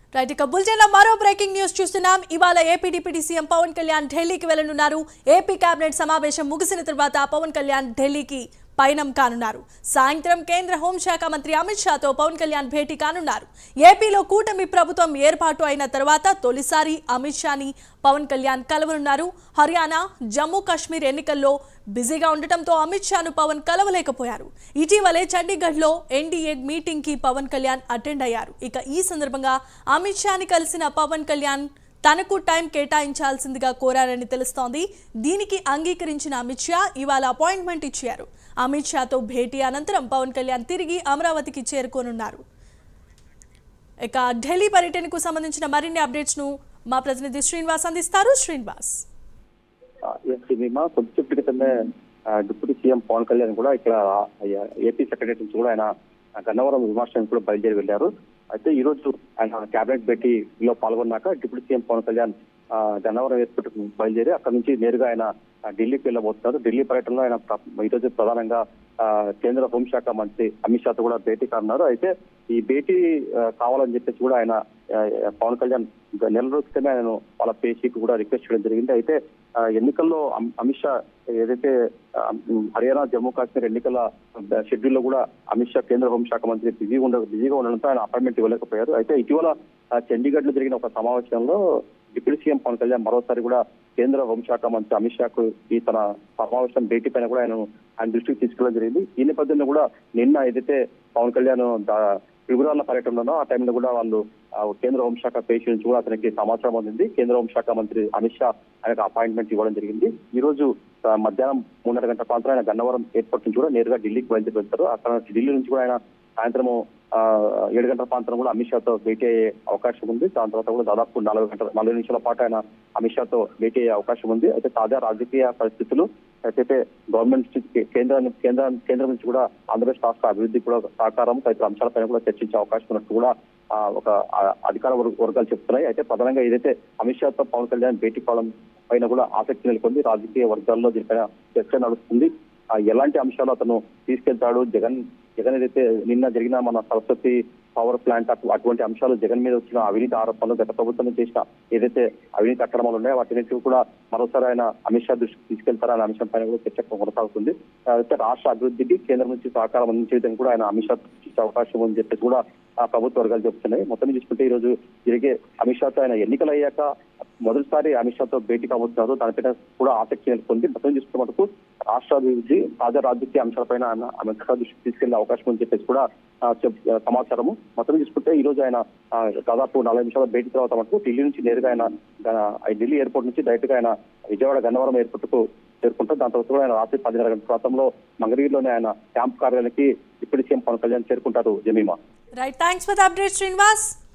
right ఇక bulletin లో మరో బ్రేకింగ్ న్యూస్ చూస్తున్నాం ఇవాళ AP deputy CM Pavan Kalyan ఢిల్లీకి వెళ్లనున్నారు ఏపీ కేబినెట్ సమావేశం ముగిసిన తర్వాత పవన్ కళ్యాణ్ ఢిల్లీకి పయనం కానున్నారు సాయంత్రం కేంద్ర హోంశాఖ మంత్రి అమిత్ షాతో పవన్ కళ్యాణ్ భేటీ కానున్నారు ఏపీలో కూటమి ప్రభుత్వం ఏర్పాటు అయిన తర్వాత తొలిసారి అమిత్ షాని పవన్ కళ్యాణ్ కలవనున్నారు హర్యానా జమ్మూ కాశ్మీర్ ఎన్నికల్లో బిజీగా ఉండటంతో అమిత్ షాను పవన్ కలవలేకపోయారు ఇటీవలే చండీగఢ్లో ఎన్డీఏ మీటింగ్ కి పవన్ కళ్యాణ్ అటెండ్ అయ్యారు ఇక ఈ సందర్భంగా అమిత్ షాని కలిసిన పవన్ కళ్యాణ్ తనకు టైం కేటాయించాల్సిందిగా కోరారని తెలుస్తోంది దీనికి అంగీకరించిన అమిత్ షా ఇవాళ అపాయింట్మెంట్ ఇచ్చారు అమిత్ షాతో భేటీ అనంతరం పవన్ కళ్యాణ్ తిరిగి అమరావతికి చేరుకోనున్నారు ఇక ఢిల్లీ పర్యటనకు సంబంధించిన మరిన్ని అప్డేట్స్ ను మా ప్రతినిధి శ్రీనివాస్ అందిస్తారు శ్రీనివాస్ ఎస్ మేము కొద్దిసేపు క్రితమే ఆ, డిప్యూటీ సీఎం పవన్ కళ్యాణ్ కూడా ఇక్కడ ఆ, ఏపీ సెక్రటరీ నుంచి కూడా ఆయన ఆ, గన్నవరం విమర్శనం కూడా బయలుదేరి వెళ్ళారు అయితే ఈ రోజు ఆయన కేబినెట్ భేటీలో పాల్గొన్నాక డిప్యూటీ సీఎం పవన్ కళ్యాణ్ ఆ, గన్నవరం ఎయిర్పోర్ట్ బయలుదేరి అక్కడ నుంచి నేరుగా ఆయన ఆ, ఢిల్లీకి వెళ్ళబోతున్నారు ఢిల్లీ పర్యటనలో ఆయన ప్ర- ఈ రోజు ప్రధానంగా ఆ, కేంద్ర హోంశాఖ మంత్రి అమిత్ షాతో కూడా భేటీ కానున్నారు అయితే ఈ భేటీ ఆ, కావాలని చెప్పేసి కూడా ఆయన ఆ, పవన్ కళ్యాణ్ గ- నెల రోజుల క్రితమే ఆయన వాళ్ళ పేషీకి కూడా రిక్వెస్ట్ చేయడం జరిగింది అయితే ఆ, ఎన్నికల్లో అమ్- అమిత్ షా ఏదైతే ఆ, ఉమ్, హర్యానా జమ్మూ కాశ్మీర్ ఎన్నికల షెడ్యూల్ లో కూడా అమిత్ షా కేంద్ర హోంశాఖ మంత్రి బిజీగా ఉండ బిజీగా ఉండడంతో ఆయన అపాయింట్మెంట్ ఇవ్వలేకపోయారు అయితే ఇటీవల ఆ, చండీగఢ్ లో జరిగిన ఒక సమావేశంలో డిప్యూటీ సీఎం పవన్ కళ్యాణ్ మరోసారి కూడా కేంద్ర హోంశాఖ మంత్రి అమిత్ షాకు ఈ తన సమావేశం భేటీ పైన కూడా ఆయన ఆయన దృష్టికి తీసుకెళ్ళడం జరిగింది ఈ నేపథ్యంలో కూడా నిన్న ఏదైతే పవన్ కళ్యాణ్ దా- త్రిపురాల పర్యటనలో ఆ టైంలో కూడా వాళ్ళు ఆ, కేంద్ర హోంశాఖ పేషి నుంచి కూడా అతనికి సమాచారం అందింది కేంద్ర హోంశాఖ మంత్రి అమిత్ షా ఆయనకు అపాయింట్మెంట్ ఇవ్వడం జరిగింది ఈ రోజు ఆ, మధ్యాహ్నం మూడున్నర గంటల ప్రాంతం ఆయన గన్నవరం ఎయిర్పోర్ట్ నుంచి కూడా నేరుగా ఢిల్లీకి బయలుదేరి వెళ్తారు అక్కడ నుంచి ఢిల్లీ నుంచి కూడా ఆయన సాయంత్రం ఆ, ఏడు గంటల ప్రాంతం కూడా అమిత్ షాతో భేటీ అయ్యే అవకాశం ఉంది దాని తర్వాత కూడా దాదాపు నలభై గంటల నలభై నిమిషాల పాటు ఆయన అమిత్ షాతో భేటీ అయ్యే అవకాశం ఉంది అయితే తాజా రాజకీయ పరిస్థితులు అయితే గవర్నమెంట్ నుంచి కేంద్ర కేంద్ర కేంద్రం నుంచి కూడా ఆంధ్రప్రదేశ్ రాష్ట్ర అభివృద్ధి కూడా సహకారం తదితర అంశాలపైన కూడా చర్చించే అవకాశం ఉన్నట్టు కూడా ఆ, ఒక ఆ, అధికార వర్గ- వర్గాలు చెప్తున్నాయి అయితే ప్రధానంగా ఏదైతే అమిత్ షాతో పవన్ కళ్యాణ్ భేటీ కావడం పైన కూడా ఆసక్తి నెలకొంది రాజకీయ వర్గాల్లో దీనిపైన చర్చ నడుస్తుంది ఆ, ఎలాంటి అంశాలు అతను తీసుకెళ్తాడు జగన్ జగన్ ఏదైతే నిన్న జరిగిన మన సరస్వతి పవర్ ప్లాంట్ అటు- అటువంటి అంశాలు జగన్ మీద వచ్చిన అవినీతి ఆరోపణలు గత ప్రభుత్వం చేసిన ఏదైతే అవినీతి అక్రమాలు ఉన్నాయో వాటిని కూడా మరోసారి ఆయన అమిత్ షా దృష్టికి తీసుకెళ్తారనే అంశం పైన కూడా చర్చ కొనసాగుతుంది ఆ, అయితే రాష్ట్ర అభివృద్ధికి కేంద్రం నుంచి సహకారం అందించే విధంగా కూడా ఆయన అమిత్ షా ఇచ్చే అవకాశం ఉందని చెప్పేసి కూడా ఆ ప్రభుత్వ వర్గాలు చెప్తున్నాయి మొత్తం మీద చూసుకుంటే ఈ రోజు జరిగే అమిత్ షాతో ఆయన ఎన్నికలు అయ్యాక మొదటిసారి అమిత్ షాతో భేటీ కాబోతున్నారు దానిపైన కూడా ఆసక్తి నెలకొంది మొత్తం చూసుకున్న మటుకు రాష్ట్ర అభివృద్ధి తాజా రాజకీయ అంశాలపైన ఆయన అమిత్ షా దృష్టికి తీసుకెళ్లే అవకాశం అని చెప్పేసి కూడా ఆ, చెప్- ఆ, సమాచారము మొత్తం చూసుకుంటే ఈ రోజు ఆయన ఆ, దాదాపు నలభై నిమిషాల భేటీ తర్వాత మటుకు ఢిల్లీ నుంచి నేరుగా ఆయన ఆ, ఢిల్లీ ఎయిర్పోర్ట్ నుంచి డైరెక్ట్ గా ఆయన విజయవాడ గన్నవరం ఎయిర్పోర్ట్ కు చేరుకుంటారు దాని తర్వాత కూడా ఆయన రాత్రి పదిన్నర గంటల ప్రాంతంలో మంగళగిరిలోనే ఆయన క్యాంప్ కార్యాలయానికి డిప్యూటీ సీఎం పవన్ కళ్యాణ్ చేరుకుంటారు Jemima right thanks for the update Srinivas